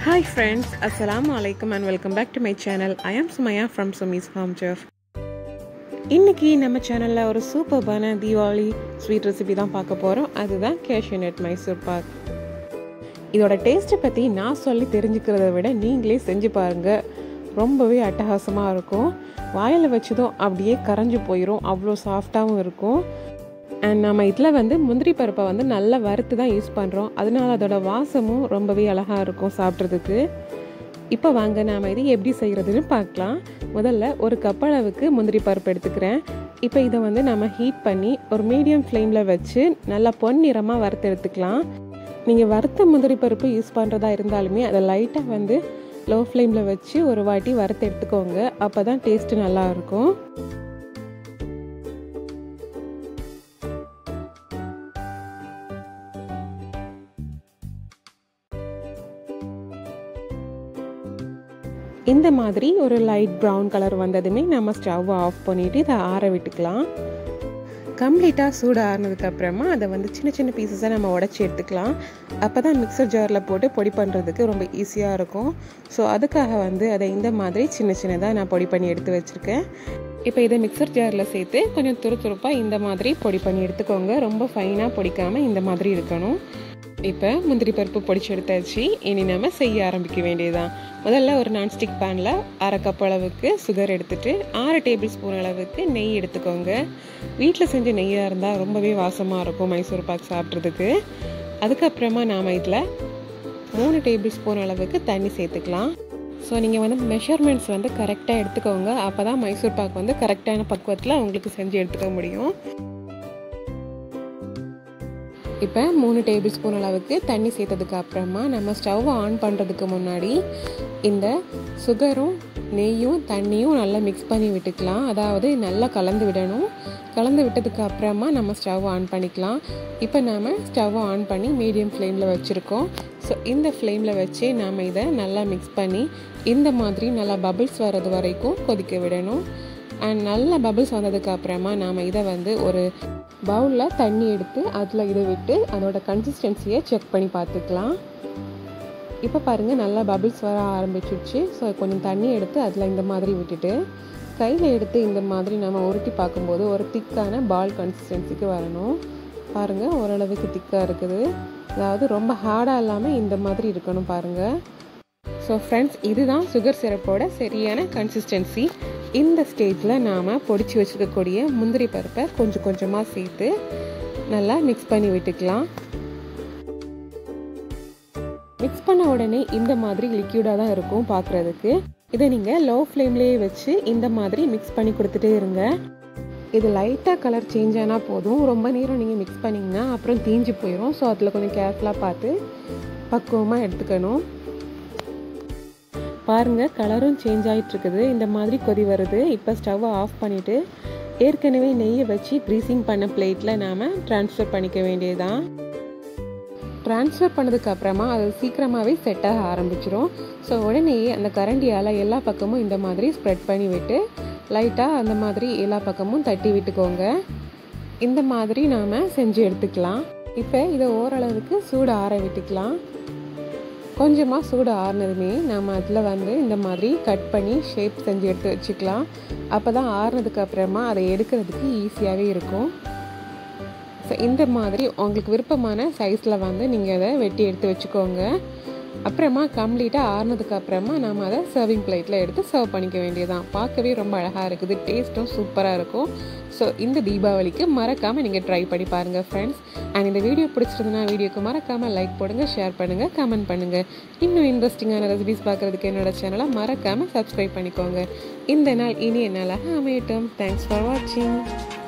Hi friends, Assalamu alaikum and welcome back to my channel. I am Sumaya from Sumi's Home Chef. இன்னைக்கு நம்ம சேனலில் ஒரு சூப்பர்பான Deepavali sweet recipe தான் பார்க்க போகிறோம் அதுதான் கேஷ்யூ நட் மைசூர் பாக் இதோட டேஸ்ட்டை பற்றி நான் சொல்லி தெரிஞ்சுக்கிறத விட நீங்களே செஞ்சு பாருங்கள் ரொம்பவே அட்டகாசமாக இருக்கும் வாயில் வச்சதும் அப்படியே கரைஞ்சி போயிடும் அவ்வளோ சாஃப்டாகவும் இருக்கும் அண்ட் நம்ம இதில் வந்து முந்திரி பருப்பை வந்து நல்லா வறுத்து தான் யூஸ் பண்ணுறோம் அதனால அதோட வாசமும் ரொம்பவே அழகாக இருக்கும் சாப்பிட்றதுக்கு இப்போ வாங்க நாம் இது எப்படி செய்கிறதுன்னு பார்க்கலாம் முதல்ல ஒரு கப் அளவுக்கு முந்திரி பருப்பு எடுத்துக்கிறேன் இப்போ இதை வந்து நம்ம ஹீட் பண்ணி ஒரு மீடியம் ஃப்ளேமில் வச்சு நல்லா பொன்னிறமாக வறுத்து எடுத்துக்கலாம் நீங்கள் வறுத்த முந்திரி பருப்பு யூஸ் பண்ணுறதா இருந்தாலுமே அதை லைட்டாக வந்து லோ ஃப்ளேமில் வச்சு ஒரு வாட்டி வறுத்து எடுத்துக்கோங்க அப்போ தான் டேஸ்ட்டு நல்லாயிருக்கும் இந்த மாதிரி ஒரு லைட் ப்ரௌன் கலர் வந்ததுமே நம்ம ஸ்டவ் ஆஃப் பண்ணிவிட்டு இதை ஆற விட்டுக்கலாம் கம்ப்ளீட்டாக சூடு ஆறுனதுக்கு அப்புறமா அதை வந்து சின்ன சின்ன பீசஸாக நம்ம உடச்சி எடுத்துக்கலாம் அப்போ தான் மிக்சர் ஜாரில் போட்டு பொடி பண்ணுறதுக்கு ரொம்ப ஈஸியாக இருக்கும் ஸோ அதுக்காக வந்து அதை இந்த மாதிரி சின்ன சின்னதாக நான் பொடி பண்ணி எடுத்து வச்சுருக்கேன் இப்போ இதை மிக்சர் ஜாரில் சேர்த்து கொஞ்சம் துரு துருப்பாக இந்த மாதிரி பொடி பண்ணி எடுத்துக்கோங்க ரொம்ப ஃபைனாக பொடிக்காமல் இந்த மாதிரி இருக்கணும் இப்போ முந்திரி பருப்பு பொடிச்சு எடுத்தாச்சு இனி நம்ம செய்ய ஆரம்பிக்க வேண்டியதுதான் முதல்ல ஒரு நான்ஸ்டிக் பேனில் அரை கப் அளவுக்கு சுகர் எடுத்துட்டு ஆறு டேபிள் ஸ்பூன் அளவுக்கு நெய் எடுத்துக்கோங்க வீட்டில் செஞ்ச நெய்யாக இருந்தால் ரொம்பவே வாசமாக இருக்கும் மைசூர் பாக் சாப்பிட்றதுக்கு அதுக்கப்புறமா நாம் இதில் மூணு டேபிள் ஸ்பூன் அளவுக்கு தண்ணி சேர்த்துக்கலாம் ஸோ நீங்கள் வந்து மெஷர்மெண்ட்ஸ் வந்து கரெக்டாக எடுத்துக்கோங்க அப்போ தான் மைசூர் பாக் வந்து கரெக்டான பக்குவத்தில் உங்களுக்கு செஞ்சு எடுத்துக்க முடியும் இப்போ மூணு டேபிள் ஸ்பூன் அளவுக்கு தண்ணி சேர்த்ததுக்கு அப்புறமா நம்ம ஸ்டவ் ஆன் பண்ணுறதுக்கு முன்னாடி இந்த சுகரும் நெய்யும் தண்ணியும் நல்லா மிக்ஸ் பண்ணி விட்டுக்கலாம் அதாவது நல்லா கலந்து விடணும் கலந்து விட்டதுக்கு அப்புறமா நம்ம ஸ்டவ் ஆன் பண்ணிக்கலாம் இப்போ நாம் ஸ்டவ் ஆன் பண்ணி மீடியம் ஃப்ளேமில் வச்சுருக்கோம் ஸோ இந்த ஃப்ளேமில் வச்சு நாம் இதை நல்லா மிக்ஸ் பண்ணி இந்த மாதிரி நல்லா பபிள்ஸ் வர்றது வரைக்கும் கொதிக்க விடணும் அண்ட் நல்ல பபிள்ஸ் வந்ததுக்கு அப்புறமா நாம் இதை வந்து ஒரு பவுலில் தண்ணி எடுத்து அதில் இதை விட்டு அதோட கன்சிஸ்டன்சியை செக் பண்ணி பார்த்துக்கலாம் இப்போ பாருங்கள் நல்லா பபிள்ஸ் வர ஆரம்பிச்சிடுச்சு ஸோ கொஞ்சம் தண்ணி எடுத்து அதில் இந்த மாதிரி விட்டுட்டு கையில் எடுத்து இந்த மாதிரி நம்ம உருட்டி பார்க்கும்போது ஒரு திக்கான பால் கன்சிஸ்டன்சிக்கு வரணும் பாருங்கள் ஓரளவுக்கு திக்காக இருக்குது அதாவது ரொம்ப ஹார்டாக இல்லாமல் இந்த மாதிரி இருக்கணும் பாருங்கள் ஸோ ஃப்ரெண்ட்ஸ் இதுதான் சுகர் சிரப்போட சரியான கன்சிஸ்டன்சி இந்த ஸ்டேஜில் நாம் பொடிச்சு வச்சுருக்கக்கூடிய முந்திரி பருப்பை கொஞ்சம் கொஞ்சமாக சேர்த்து நல்லா மிக்ஸ் பண்ணி விட்டுக்கலாம் மிக்ஸ் பண்ண உடனே இந்த மாதிரி லிக்யூடாக தான் இருக்கும் பார்க்குறதுக்கு இதை நீங்கள் லோ ஃப்ளேம்லேயே வச்சு இந்த மாதிரி மிக்ஸ் பண்ணி கொடுத்துட்டே இருங்க இது லைட்டாக கலர் சேஞ்ச் ஆனால் போதும் ரொம்ப நேரம் நீங்கள் மிக்ஸ் பண்ணிங்கன்னா அப்புறம் தீஞ்சு போயிடும் ஸோ அதில் கொஞ்சம் கேர்ஃபுல்லாக பார்த்து பக்குவமாக எடுத்துக்கணும் பாருங்கள் கலரும் சேஞ்ச் ஆகிட்டு இருக்குது இந்த மாதிரி கொதி வருது இப்போ ஸ்டவ்வை ஆஃப் பண்ணிவிட்டு ஏற்கனவே நெய்யை வச்சு க்ரீசிங் பண்ண பிளேட்டில் நாம் ட்ரான்ஸ்ஃபர் பண்ணிக்க வேண்டியதுதான் ட்ரான்ஸ்ஃபர் பண்ணதுக்கு அப்புறமா அது சீக்கிரமாகவே செட் ஆக ஆரம்பிச்சிரும் ஸோ உடனே அந்த கரண்டியால் எல்லா பக்கமும் இந்த மாதிரி ஸ்ப்ரெட் பண்ணி விட்டு லைட்டாக அந்த மாதிரி எல்லா பக்கமும் தட்டி விட்டுக்கோங்க இந்த மாதிரி நாம் செஞ்சு எடுத்துக்கலாம் இப்போ இதை ஓரளவுக்கு சூடு ஆற விட்டுக்கலாம் கொஞ்சமாக சூடு ஆறுனதுமே நம்ம அதில் வந்து இந்த மாதிரி கட் பண்ணி ஷேப் செஞ்சு எடுத்து வச்சுக்கலாம் அப்போ தான் ஆறுனதுக்கு அப்புறமா அதை எடுக்கிறதுக்கு ஈஸியாகவே இருக்கும் ஸோ இந்த மாதிரி உங்களுக்கு விருப்பமான சைஸில் வந்து நீங்கள் அதை வெட்டி எடுத்து வச்சுக்கோங்க அப்புறமா கம்ப்ளீட்டாக ஆறுனதுக்கு அப்புறமா நம்ம அதை சர்விங் பிளேட்டில் எடுத்து சர்வ் பண்ணிக்க வேண்டியதான் பார்க்கவே ரொம்ப அழகாக இருக்குது டேஸ்ட்டும் சூப்பராக இருக்கும் ஸோ இந்த தீபாவளிக்கு மறக்காமல் நீங்கள் ட்ரை பண்ணி பாருங்கள் ஃப்ரெண்ட்ஸ் அண்ட் இந்த வீடியோ பிடிச்சிருந்தனா வீடியோக்கு மறக்காமல் லைக் போடுங்க ஷேர் பண்ணுங்கள் கமெண்ட் பண்ணுங்கள் இன்னும் இன்ட்ரெஸ்டிங்கான ரெசிபிஸ் பார்க்குறதுக்கு என்னோட சேனலை மறக்காமல் சப்ஸ்கிரைப் பண்ணிக்கோங்க இந்த நாள் இனிய நாளாக அமையட்டும் தேங்க்ஸ் ஃபார் வாட்சிங்